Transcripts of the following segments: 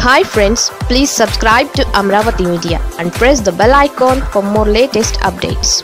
hi friends please subscribe to Amaravati media and press the bell icon for more latest updates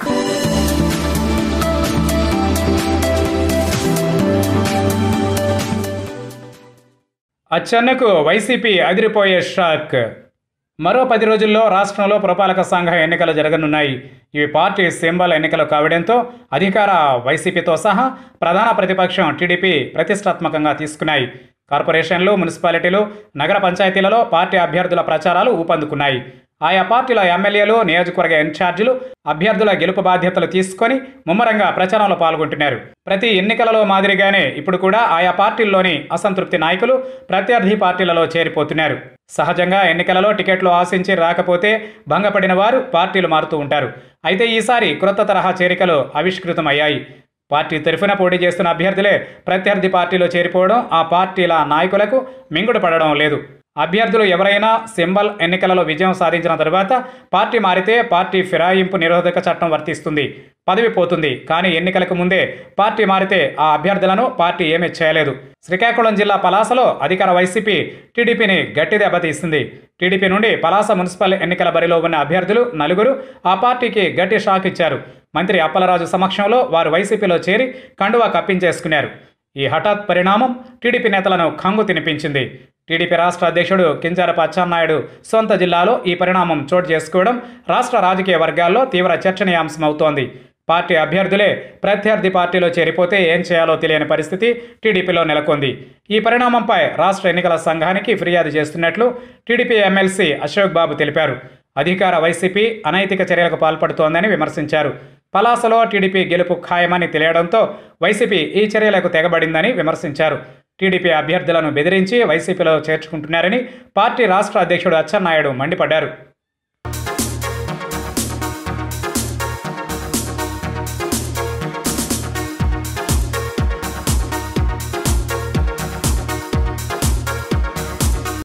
అచ్చెన్నకు YCP అదిరిపోయే shock మరో పది రోజుల్లో రాష్ట్రంలో పురపాలక సంఘ ఎన్నికలు జరగనున్నాయి ఇవి పార్టీ సింబల్ ఎన్నికలు కావడంతో అధికార వైసీపీతో సహా ప్రధాన ప్రతిపక్షం టీడీపీ ప్రతిష్టాత్మకంగా తీసుకున్నాయి కార్పొరేషన్లు మున్సిపాలిటీలు నగర పంచాయతీలలో పార్టీ అభ్యర్థుల ప్రచారాలు ఊపందుకున్నాయి ఆయా పార్టీల ఎమ్మెల్యేలు నియోజకవర్గ ఇన్ఛార్జీలు అభ్యర్థుల గెలుపు బాధ్యతలు తీసుకొని ముమ్మరంగా ప్రచారంలో పాల్గొంటున్నారు ప్రతి ఎన్నికలలో మాదిరిగానే ఇప్పుడు కూడా ఆయా పార్టీల్లోని అసంతృప్తి నాయకులు ప్రత్యర్థి పార్టీలలో చేరిపోతున్నారు సహజంగా ఎన్నికలలో టికెట్లు ఆశించి రాకపోతే భంగపడిన వారు పార్టీలు మారుతూ ఉంటారు అయితే ఈసారి క్రొత్త తరహా చేరికలు ఆవిష్కృతమయ్యాయి పార్టీ తరఫున పోటీ చేస్తున్న అభ్యర్థులే ప్రత్యర్థి పార్టీలో చేరిపోవడం ఆ పార్టీల నాయకులకు మింగుడు పడడం లేదు అభ్యర్థులు ఎవరైనా సింబల్ ఎన్నికలలో విజయం సాధించిన తరువాత పార్టీ మారితే పార్టీ ఫిరాయింపు నిరోధక చట్టం వర్తిస్తుంది పదవి పోతుంది కానీ ఎన్నికలకు ముందే పార్టీ మారితే ఆ అభ్యర్థులను పార్టీ ఏమీ చేయలేదు శ్రీకాకుళం జిల్లా పలాసలో అధికార వైసీపీ టీడీపీని గట్టి దెబ్బతీసింది టీడీపీ నుండి పలాస మున్సిపల్ ఎన్నికల బరిలో ఉన్న అభ్యర్థులు నలుగురు ఆ పార్టీకి గట్టి షాక్ ఇచ్చారు మంత్రి అప్పలరాజు సమక్షంలో వారు వైసీపీలో చేరి కండువా కప్పించేసుకున్నారు ఈ హఠాత్ పరిణామం టీడీపీ నేతలను కంగు తినిపించింది టీడీపీ రాష్ట్ర అధ్యక్షుడు కింజారపు అచ్చెన్నాయుడు సొంత జిల్లాలో ఈ పరిణామం చోటు చేసుకోవడం రాష్ట్ర రాజకీయ వర్గాల్లో తీవ్ర చర్చనీయాంశమవుతోంది పార్టీ అభ్యర్థులే ప్రత్యర్థి పార్టీలో చేరిపోతే ఏం చేయాలో తెలియని పరిస్థితి టీడీపీలో నెలకొంది ఈ పరిణామంపై రాష్ట్ర ఎన్నికల సంఘానికి ఫిర్యాదు చేస్తున్నట్లు టీడీపీ ఎమ్మెల్సీ అశోక్ బాబు తెలిపారు అధికార వైసీపీ అనైతిక చర్యలకు పాల్పడుతోందని విమర్శించారు పలాసలో టీడీపీ గెలుపు ఖాయమని తెలియడంతో వైసీపీ ఈ చర్యలకు తెగబడిందని విమర్శించారు టీడీపీ అభ్యర్థులను బెదిరించి వైసీపీలో చేర్చుకుంటున్నారని పార్టీ రాష్ట్ర అధ్యక్షుడు అచ్చెన్నాయుడు మండిపడ్డారు